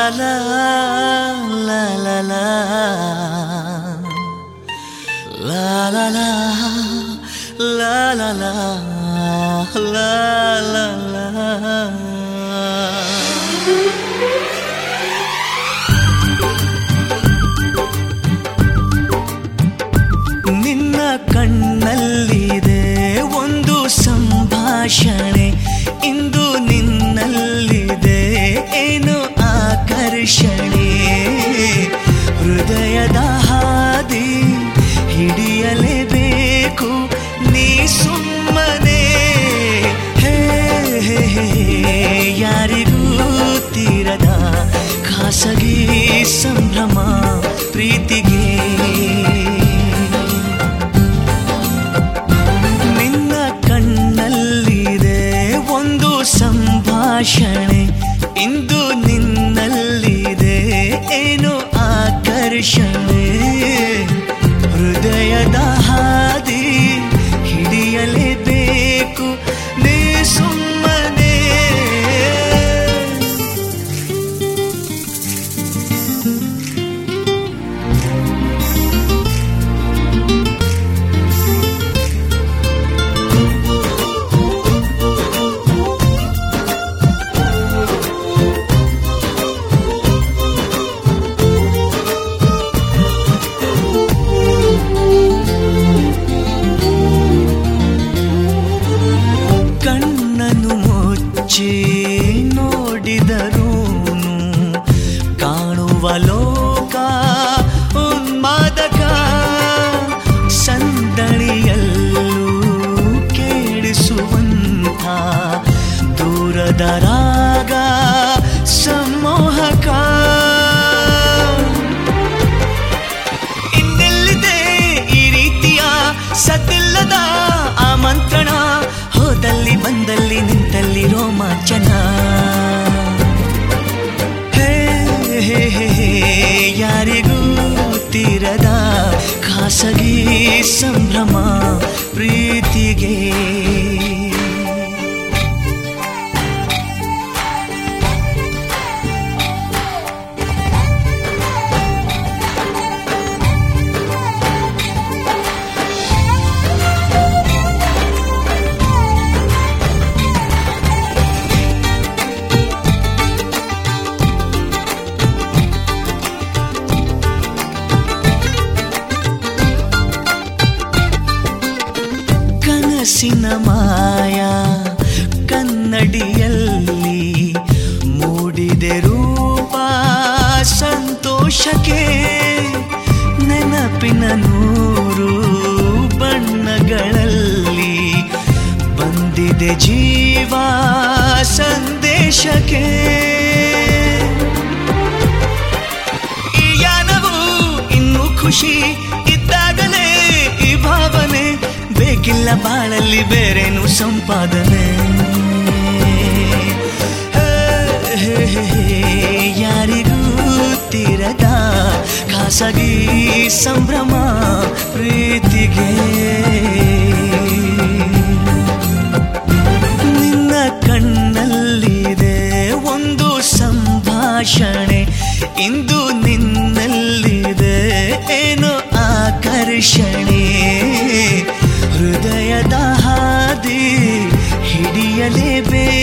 la la la la La la la la la la la la la ನಿನ್ನ ಕಣ್ಣಲ್ಲಿದೆ ಒಂದು ಸಂಭಾಷಣೆ ಇಂದು ನಿನ್ನಲ್ಲಿದೆ ಏನು ಆಕರ್ಷಣೆ ಹೃದಯದ ಹಾದಿ ಹಿಡಿಯಲೇಬೇಕು ನೀ ಸುಮ್ಮನೆ ಹೇ ಹೇ, ಹೇ, ಯಾರಿಗೂ ತೀರದ ಖಾಸಗಿ ಸಂಭ್ರಮ ಪ್ರೀತಿಗೆ ನಿನ್ನ ಕಣ್ಣಲ್ಲಿದೆ ಒಂದು ಸಂಭಾಷಣೆ ಇಂದು ನಿನ್ನಲ್ಲಿದೆ ಏನು ಆಕರ್ಷಣೆ ಹೃದಯದ ಹಾದಿ ಹಿಡಿಯಲೇಬೇಕು ನೀ ಸುಮ್ಮನೆ ಕಣ್ಣನ್ನು ಮುಚ್ಚಿ ನೋಡಿದರೂನು ಕಾಣುವ ಲೋಕ ಉನ್ಮಾದಕ ಸಂದಣಿಯಲ್ಲೂ ಕೇಳಿಸುವಂಥ ದೂರದ ರಾಗ ಸಮ್ಮೋಹಕ ಇನ್ನೆಲ್ಲಿದೆ ಈ ರೀತಿಯ ಸದ್ದಿಲ್ಲದ ಆಮಂತ್ರಣ ಹೋದಲ್ಲಿ ಬಂದಲ್ಲಿ ನಿಂತಲ್ಲಿ ರೋಮಾಂಚನ ಹೇ ಹೇ, ಹೇ, ಹೇ, ಯಾರಿಗೂ ತೀರದ ಖಾಸಗಿ ಸಂಭ್ರಮ ಪ್ರೀತಿಗೆ ಕನಸಿನ ಮಾಯ ಕನ್ನಡಿಯಲ್ಲಿ ಮೂಡಿದೆ ರೂಪ ಸಂತೋಷಕ್ಕೆ ನೆನಪಿನ ನೂರು ಬಣ್ಣಗಳಲ್ಲಿ ಬಂದಿದೆ ಜೀವ ಸಂದೇಶಕ್ಕೆ ಈ ಯಾನವು ಇನ್ನೂ ಖುಷಿ ಇದ್ದಾಗಲೇ ಈ ಭಾವನೆ ಬೇಕಿಲ್ಲ ಬಾಳಲ್ಲಿ ಬೇರೇನು ಸಂಪಾದನೆ ಹೇ, ಹೇ, ಹೇ, ಹೇ, ಯಾರಿಗೂ ತೀರದ ಖಾಸಗಿ ಸಂಭ್ರಮ ಪ್ರೀತಿಗೆ ನಿನ್ನ ಕಣ್ಣಲ್ಲಿದೆ ಒಂದು ಸಂಭಾಷಣೆ ಇಂದು ನಿನ್ನಲ್ಲಿದೆ ಏನು ಆಕರ್ಷಣೆ ಹೃದಯದ ಹಾದಿ ಹಿಡಿಯಲೇಬೇಕು